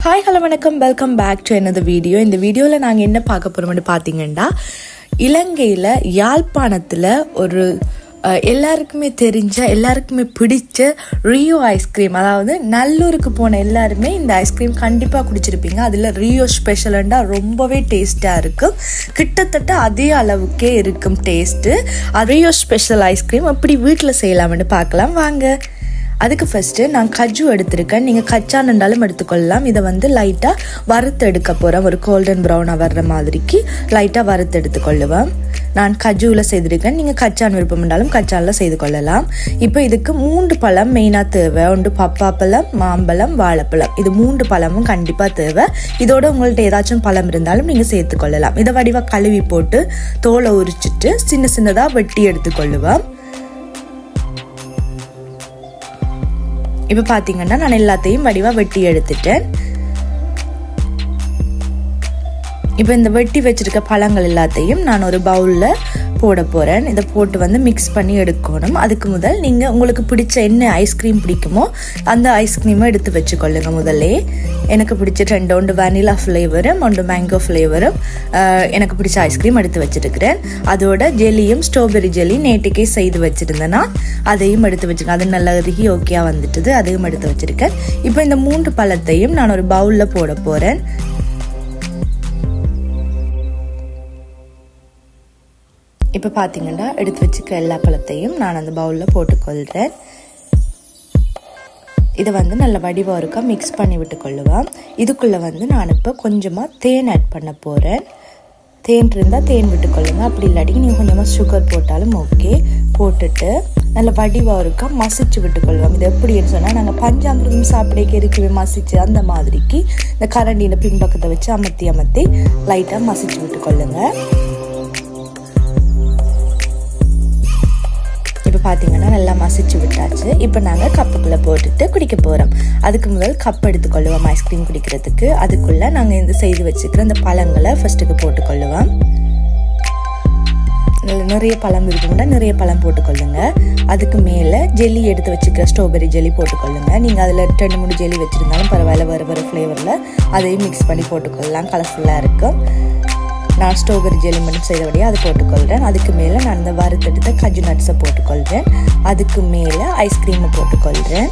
hi hello வணக்கம் welcome back to என்னது video இந்த வீடியோவில் நாங்கள் என்ன பார்க்க போகிறோம்னு பார்த்தீங்கன்னா இலங்கையில் யாழ்ப்பாணத்தில் ஒரு அஹ், எல்லாருக்குமே தெரிஞ்ச எல்லாருக்குமே பிடிச்ச ரியோ ஐஸ்கிரீம் அதாவது நல்லூருக்கு போன எல்லாருமே இந்த ஐஸ்கிரீம் கண்டிப்பாக குடிச்சிருப்பீங்க அதில் ரியோ ஸ்பெஷலண்டா ரொம்பவே டேஸ்ட்டாக இருக்கும் கிட்டத்தட்ட அதே அளவுக்கே இருக்கும் டேஸ்ட்டு ரியோ ஸ்பெஷல் ஐஸ்கிரீம் எப்படி வீட்டில் செய்யலாம்னு பார்க்கலாம் வாங்க அதுக்கு ஃபஸ்ட்டு நான் கஜு எடுத்திருக்கேன் நீங்கள் கச்சா நண்டாலும் எடுத்துக்கொள்ளலாம் இதை வந்து லைட்டாக வறுத்து எடுக்க போகிறேன் ஒரு கோல்டன் ப்ரௌனாக வர்ற மாதிரிக்கு லைட்டாக வறுத்து எடுத்துக்கொள்ளுவேன் நான் கஜுவில் செய்திருக்கேன் நீங்கள் கச்சான் விருப்பம் என்றாலும் கச்சானில் செய்து கொள்ளலாம் இப்போ இதுக்கு மூன்று பழம் மெயினாக தேவை ஒன்று பப்பாப்பழம் மாம்பழம் வாழைப்பழம் இது மூன்று பழமும் கண்டிப்பாக தேவை இதோட உங்கள்ட்ட ஏதாச்சும் பழம் இருந்தாலும் நீங்கள் சேர்த்துக்கொள்ளலாம் இதை வடிவாக கழுவி போட்டு தோலை உரிச்சிட்டு சின்ன சின்னதாக வெட்டி எடுத்துக்கொள்ளுவேன் இப்போ பார்த்தீங்கன்னா நான் எல்லாத்தையும் வடிவாக வெட்டி எடுத்துட்டேன் இப்போ இந்த வெட்டி வச்சிருக்க பழங்கள் எல்லாத்தையும் நான் ஒரு பவுலில் போட போகிறேன் இதை போட்டு வந்து மிக்ஸ் பண்ணி எடுக்கணும் அதுக்கு முதல் நீங்கள் உங்களுக்கு பிடிச்ச என்ன ஐஸ்கிரீம் பிடிக்குமோ அந்த ஐஸ்கிரீமை எடுத்து வச்சுக்கொள்ளுங்க முதல்லே எனக்கு பிடிச்ச ரெண்டு ஒன்று வெனிலா ஃப்ளேவரும் ஒன்று மேங்கோ ஃப்ளேவரும் எனக்கு பிடிச்ச ஐஸ்கிரீம் எடுத்து வச்சிருக்கிறேன் அதோட ஜெல்லியும் ஸ்ட்ராபெரி ஜெல்லி நேற்றுக்கே செய்து வச்சுருந்தேன்னா அதையும் எடுத்து வச்சுருக்கேன் அது நல்லா இறுகி ஓகேயா வந்துட்டுது அதையும் எடுத்து வச்சுருக்கேன் இப்போ இந்த மூன்று பழத்தையும் நான் ஒரு பவுலில் போட போகிறேன் இப்போ பார்த்தீங்கன்னா எடுத்து வச்சுக்க எல்லா பழத்தையும் நான் அந்த பவுலில் போட்டுக்கொள்கிறேன் இதை வந்து நல்ல வடிவாக இருக்கா மிக்ஸ் பண்ணி விட்டுக்கொள்ளுவேன் இதுக்குள்ளே வந்து நான் இப்போ கொஞ்சமாக தேன் ஆட் பண்ண போகிறேன் தேன் இருந்தால் தேன் விட்டுக்கொள்ளுங்க அப்படி இல்லாட்டி நீங்கள் கொஞ்சமாக சுகர் போட்டாலும் ஓகே போட்டுட்டு நல்ல வடிவாக இருக்கா மசிச்சு விட்டுக்கொள்வோம் இது எப்படின்னு சொன்னால் நாங்கள் பஞ்சாமிரதம் சாப்பிடக்கு இருக்கவே மசிச்சு அந்த மாதிரிக்கு இந்த கரண்டியில் பின்பக்கத்தை வச்சு அமர்த்தி அமர்த்தி லைட்டாக மசிச்சு விட்டுக்கொள்ளுங்க இப்போ பார்த்தீங்கன்னா நல்லா மசிச்சு விட்டாச்சு இப்போ நாங்கள் கப்புக்குள்ளே போட்டுட்டு குடிக்க போகிறோம் அதுக்கு முதல் கப் எடுத்துக்கொள்ளுவோம் ஐஸ்கிரீம் குடிக்கிறதுக்கு அதுக்குள்ளே நாங்கள் இந்த செய்து வச்சுக்கிற அந்த பழங்களை ஃபஸ்ட்டுக்கு போட்டுக்கொள்ளுவோம் நல்ல நிறைய பழம் இருக்கும்னா நிறைய பழம் போட்டுக்கொள்ளுங்க அதுக்கு மேலே ஜெல்லி எடுத்து வச்சுக்கிற ஸ்ட்ராபெரி ஜெல்லி போட்டுக்கொள்ளுங்க நீங்கள் அதில் ரெண்டு மூணு ஜெல்லி வச்சுருந்தாலும் பரவாயில்ல வேறு வேறு ஃப்ளேவரில் அதையும் மிக்ஸ் பண்ணி போட்டுக்கொள்ளலாம் கலர்ஃபுல்லாக இருக்கும் நான் ஸ்ட்ராபெரி ஜெல்லி மட்டும் செய்தபடியாக அதை போட்டுக்கொள்கிறேன் அதுக்கு மேலே நான் இந்த வறுத்தெடுத்த கஜு நட்ஸை போட்டுக்கொள்கிறேன் அதுக்கு மேலே ஐஸ்கிரீமை போட்டுக்கொள்கிறேன்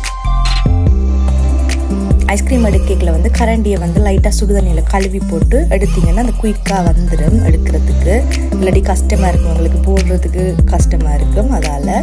ஐஸ்கிரீம் எடுக்கையில் வந்து கரண்டியை வந்து லைட்டாக சுடுதண்ணியில் கழுவி போட்டு எடுத்தீங்கன்னா அந்த குயிக்காக வந்துடும் எடுக்கிறதுக்கு இல்லாட்டி கஷ்டமாக இருக்கும் உங்களுக்கு போடுறதுக்கு கஷ்டமாக இருக்கும் அதால்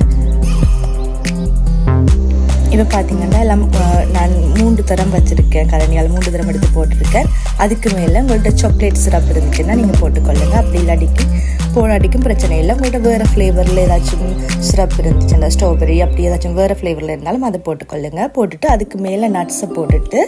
இப்போ பார்த்தீங்கன்னா எல்லாம் அஹ், நான் மூன்று தரம் வச்சுருக்கேன் கரண்டியால் மூன்று தரம் எடுத்து போட்டிருக்கேன் அதுக்கு மேலே உங்கள்கிட்ட சாக்லேட் சிரப் இருந்துச்சுன்னா நீங்கள் போட்டுக்கொள்ளுங்க அப்படி இல்லாட்டிக்கு போடாட்டிக்கும் பிரச்சனை இல்லை உங்கள்கிட்ட வேறு ஃப்ளேவரில் ஏதாச்சும் சிரப் இருந்துச்சுன்னா ஸ்ட்ராபெரி அப்படி ஏதாச்சும் வேறு ஃப்ளேவரில் இருந்தாலும் அதை போட்டுக்கொள்ளுங்க போட்டுட்டு அதுக்கு மேலே நட்ஸை போட்டுட்டு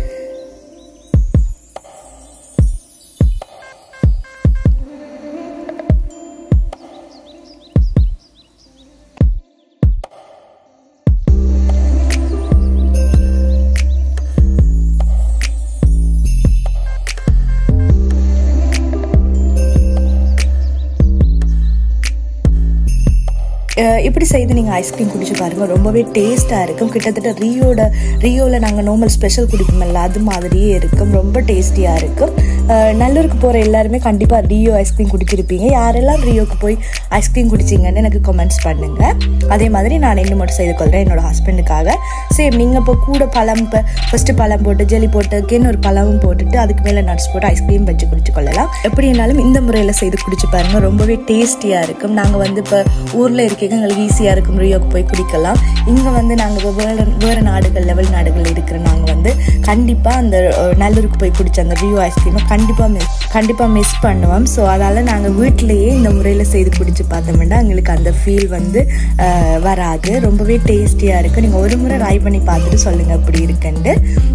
அஹ் இப்படி செய்து நீங்கள் ஐஸ்கிரீம் குடிச்சு பாருங்கள் ரொம்பவே டேஸ்ட்டாக இருக்கும் கிட்டத்தட்ட ரியோட ரியோவில் நாங்கள் நார்மல் ஸ்பெஷல் குடிப்போம்ல அது மாதிரியே இருக்கும் ரொம்ப டேஸ்டியாக இருக்கும் அஹ் நல்லூருக்கு போகிற எல்லாருமே கண்டிப்பாக ரியோ ஐஸ்கிரீம் குடிச்சிருப்பீங்க யாரெல்லாம் ரியோக்கு போய் ஐஸ்கிரீம் குடிச்சிங்கன்னு எனக்கு கமெண்ட்ஸ் பண்ணுங்கள் அதே மாதிரி நான் இன்னும் மட்டும் செய்து கொள்கிறேன் என்னோட ஹஸ்பண்டுக்காக சேம் நீங்கள் இப்போ கூட பழம் இப்போ ஃபஸ்ட்டு பழம் போட்டு ஜெலி போட்டுக்கேன்னு ஒரு பழமும் போட்டுட்டு அதுக்கு மேலே நட்ஸ் போட்டு ஐஸ்கிரீம் வச்சு குடிச்சு கொள்ளலாம் எப்படி இருந்தாலும் இந்த முறையில் செய்து குடிச்சு பாருங்கள் ரொம்பவே டேஸ்டியாக இருக்கும் நாங்கள் வந்து இப்போ ஊரில் இருக்க எங்களுக்கு ஈஸியாக இருக்கும் ரியோக்கு போய் குடிக்கலாம் இங்கே வந்து நாங்கள் வேறு வேறு நாடுகள் லெவல் நாடுகள் இருக்கிற நாங்கள் வந்து கண்டிப்பாக அந்த அஹ், நல்லூருக்கு போய் குடிச்ச அந்த ரியோ ஐஸ்கிரீமை கண்டிப்பாக மிஸ் கண்டிப்பாக மிஸ் பண்ணுவோம் ஸோ அதால் நாங்கள் வீட்டிலேயே இந்த முறையில் செய்து குடிச்சு பார்த்தோம்னா எங்களுக்கு அந்த ஃபீல் வந்து அஹ், வராது ரொம்பவே டேஸ்டியாக இருக்கும் நீங்கள் ஒரு முறை ட்ரை பண்ணி பார்த்துட்டு சொல்லுங்கள் அப்படி இருக்குன்ட்டு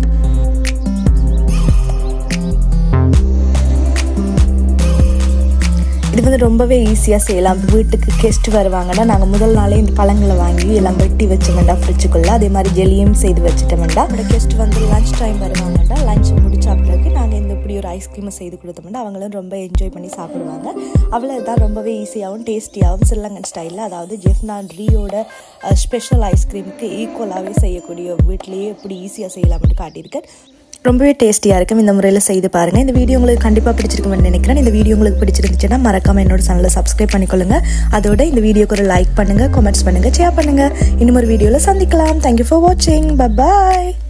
இது வந்து ரொம்பவே ஈஸியாக செய்யலாம் வீட்டுக்கு கெஸ்ட் வருவாங்கன்னா நாங்கள் முதல் நாளே இந்த பழங்களை வாங்கி எல்லாம் வெட்டி வச்சோம்டா ஃப்ரிட்ஜுக்குள்ளே அதே மாதிரி ஜெல்லியும் செய்து வச்சுட்டோம்டா அந்த கெஸ்ட் வந்து லஞ்ச் டைம் வருவாங்கடா லஞ்ச் முடிச்ச பிறகு நாங்கள் இந்த இப்படி ஒரு ஐஸ்கிரீமை செய்து கொடுத்தோம்னா அவங்களும் ரொம்ப என்ஜாய் பண்ணி சாப்பிடுவாங்க அவ்வளோதான் ரொம்பவே ஈஸியாகவும் டேஸ்டியாகவும் ஸ்ரீலங்கன் ஸ்டைலில் அதாவது ஜெஃப்னான் ரியோட ஸ்பெஷல் ஐஸ்கிரீமுக்கு ஈக்குவலாகவே செய்யக்கூடிய வீட்லேயே எப்படி ஈஸியாக செய்யலாம்னு காட்டியிருக்கேன் ரொம்பவே டேஸ்டியாக இருக்கும் இந்த முறையில் செய்து பாருங்கள் இந்த வீடியோ உங்களுக்கு கண்டிப்பாக பிடிச்சிருக்கும்னு நினைக்கிறேன் இந்த வீடியோ உங்களுக்கு பிடிச்சிருந்துச்சுன்னா மறக்காம என்னோட சேனலை சப்ஸ்கிரைப் பண்ணிக்கொள்ளுங்க அதோட இந்த வீடியோக்கு ஒரு லைக் பண்ணுங்கள் கமெண்ட்ஸ் பண்ணுங்கள் ஷேர் பண்ணுங்கள் இன்னும் ஒரு வீடியோவில் சந்திக்கலாம் தேங்க்யூ ஃபார் வாட்சிங் பாய்